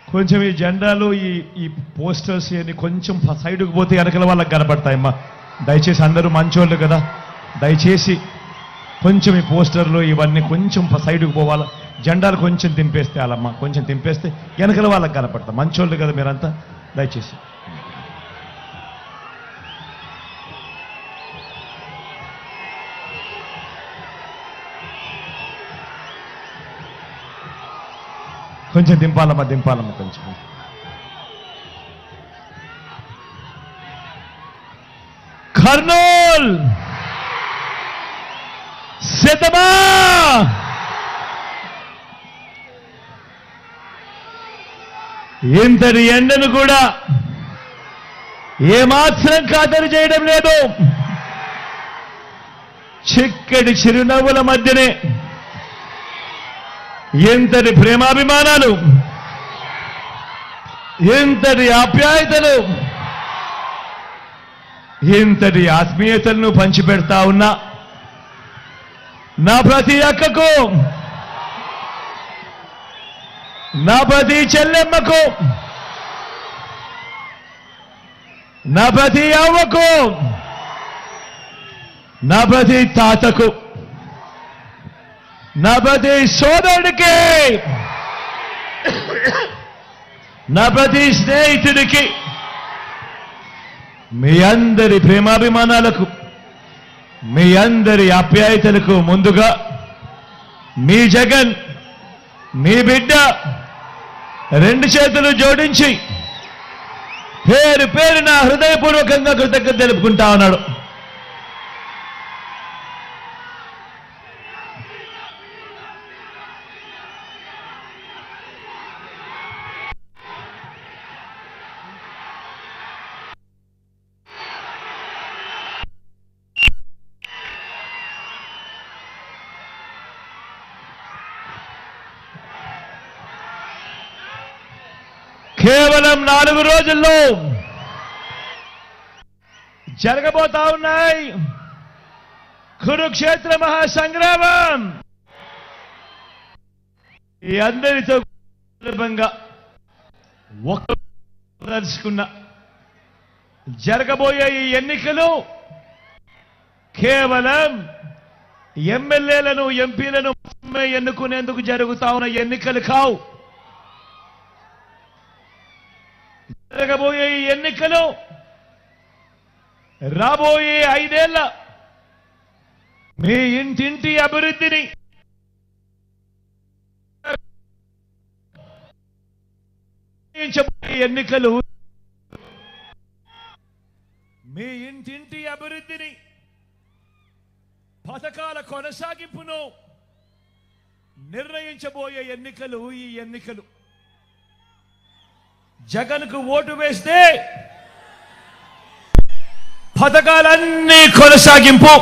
కొంచెం ఈ జెండాలు ఈ ఈ పోస్టర్స్ ఇవన్నీ కొంచెం ప- సైడ్కి పోతే వెనకల వాళ్ళకి కనపడతాయమ్మా దయచేసి అందరూ మంచోళ్ళు కదా దయచేసి కొంచెం ఈ పోస్టర్లు ఇవన్నీ కొంచెం ప- సైడ్కి పోవాలా జెండాలు కొంచెం తింపేస్తే వాళ్ళమ్మా కొంచెం తింపేస్తే వెనకల వాళ్ళకి కనపడతాం మంచోళ్ళు కదా మీరంతా దయచేసి కొంచెం దింపాలమ్మా దింపాలమ్మా కొంచెం కర్నూల్ సిద్ధమా ఇంతటి ఎండను కూడా ఏమాత్రం ఖాతరు చేయడం లేదు చిక్కటి చిరునవ్వుల మధ్యనే ఎంతటి ప్రేమాభిమానాలు ఎంతటి ఆప్యాయతలు ఇంతటి ఆత్మీయతలను పంచిపెడతా ఉన్నా నా ప్రతి అక్కకు నా ప్రతి చెల్లెమ్మకు నా ప్రతి అవ్వకు నా ప్రతి తాతకు నా ప్రతి సోదరుడికి నా ప్రతి స్నేహితుడికి మీ అందరి ప్రేమాభిమానాలకు మీ అందరి ఆప్యాయతలకు ముందుగా మీ జగన్ మీ బిడ్డ రెండు చేతులు జోడించి పేరు పేరు నా హృదయపూర్వకంగా కృతజ్ఞత తెలుపుకుంటా ఉన్నాడు కేవలం నాలుగు రోజుల్లో జరగబోతా ఉన్నాయి కురుక్షేత్ర మహాసంగ్రామం ఈ అందరితో సందర్భంగా ఒక దర్శకున్న జరగబోయే ఈ ఎన్నికలు కేవలం ఎమ్మెల్యేలను ఎంపీలను మాత్రమే ఎన్నుకునేందుకు జరుగుతా ఉన్న ఎన్నికలు కావు జరగబోయే ఈ ఎన్నికలు రాబోయే ఐదేళ్ల మీ ఇంటింటి అభివృద్ధిని నిర్ణయించబోయే ఎన్నికలు మీ ఇంటింటి అభివృద్ధిని పథకాల కొనసాగింపును నిర్ణయించబోయే ఎన్నికలు ఈ ఎన్నికలు జగన్కు ఓటు వేస్తే పథకాలన్నీ కొనసాగింపు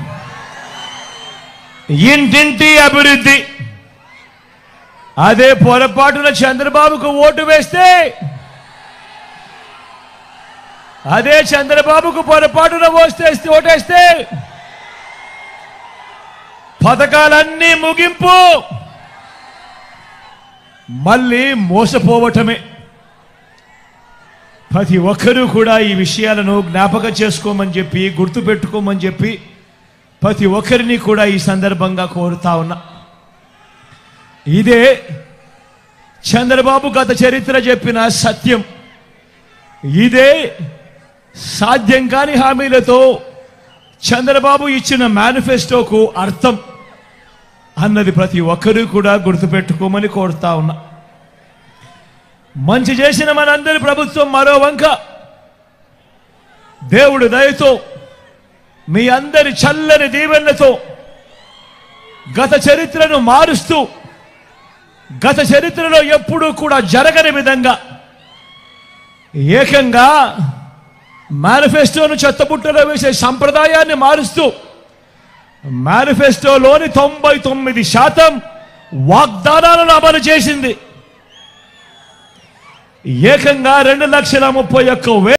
ఇంటింటి అభివృద్ధి అదే పొరపాటున చంద్రబాబుకు ఓటు వేస్తే అదే చంద్రబాబుకు పొరపాటున ఓస్తేస్తే ఓటేస్తే పథకాలన్నీ ముగింపు మళ్ళీ మోసపోవటమే ప్రతి ఒక్కరూ కూడా ఈ విషయాలను జ్ఞాపకం చేసుకోమని చెప్పి గుర్తుపెట్టుకోమని చెప్పి ప్రతి ఒక్కరిని కూడా ఈ సందర్భంగా కోరుతా ఉన్నా ఇదే చంద్రబాబు గత చరిత్ర చెప్పిన సత్యం ఇదే సాధ్యం కాని హామీలతో చంద్రబాబు ఇచ్చిన మేనిఫెస్టోకు అర్థం అన్నది ప్రతి ఒక్కరూ కూడా గుర్తుపెట్టుకోమని కోరుతా ఉన్నా మంచి చేసిన మనందరి ప్రభుత్వం మరో వంక దేవుడు దయతో మీ అందరి చల్లని దీవెనలతో గత చరిత్రను మారుస్తూ గత చరిత్రలో ఎప్పుడూ కూడా జరగని విధంగా ఏకంగా మేనిఫెస్టోను చెత్తబుట్టలో వేసే సంప్రదాయాన్ని మారుస్తూ మేనిఫెస్టోలోని తొంభై తొమ్మిది శాతం వాగ్దానాలను అమలు చేసింది ఏకంగా రెండు లక్షల ముప్పై ఒక్క వే